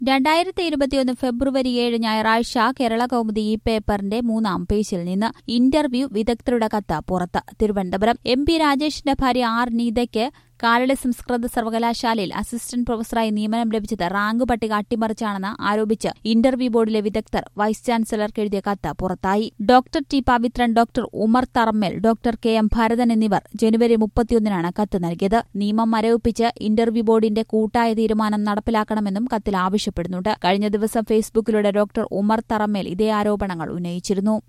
രണ്ടായിരത്തി ഇരുപത്തിയൊന്ന് ഫെബ്രുവരി ഏഴ് ഞായറാഴ്ച കേരള കൗമുദി ഈ പേപ്പറിന്റെ മൂന്നാം പേജിൽ നിന്ന് ഇന്റർവ്യൂ വിദഗ്ധരുടെ കത്ത് പുറത്ത് തിരുവനന്തപുരം എം പി രാജേഷിന്റെ ഭാര്യ ആർ നീതയ്ക്ക് കാലടി സംസ്കൃത സർവകലാശാലയിൽ അസിസ്റ്റന്റ് പ്രൊഫസറായി നിയമനം ലഭിച്ചത് റാങ്ക് പട്ടിക അട്ടിമറിച്ചാണെന്ന് ആരോപിച്ച് ഇന്റർവ്യൂ ബോർഡിലെ വിദഗ്ധർ വൈസ് ചാൻസലർക്ക് എഴുതിയ കത്ത് പുറത്തായി doctor T Pavithran doctor Umar Tharammal doctor K M Bharathan എന്നിവർ ജനുവരി മുപ്പത്തിയൊന്നിനാണ് കത്ത് നൽകിയത് നിയമം മരവിപ്പിച്ച് ഇന്റർവ്യൂ ബോർഡിന്റെ കൂട്ടായ തീരുമാനം നടപ്പിലാക്കണമെന്നും കത്തിൽ ആവശ്യപ്പെടുന്നുണ്ട് കഴിഞ്ഞ ദിവസം ഫേസ്ബുക്കിലൂടെ ഡോക്ടർ ഉമർ തറമ്മൽ ഇതേ ആരോപണങ്ങൾ ഉന്നയിച്ചിരുന്നു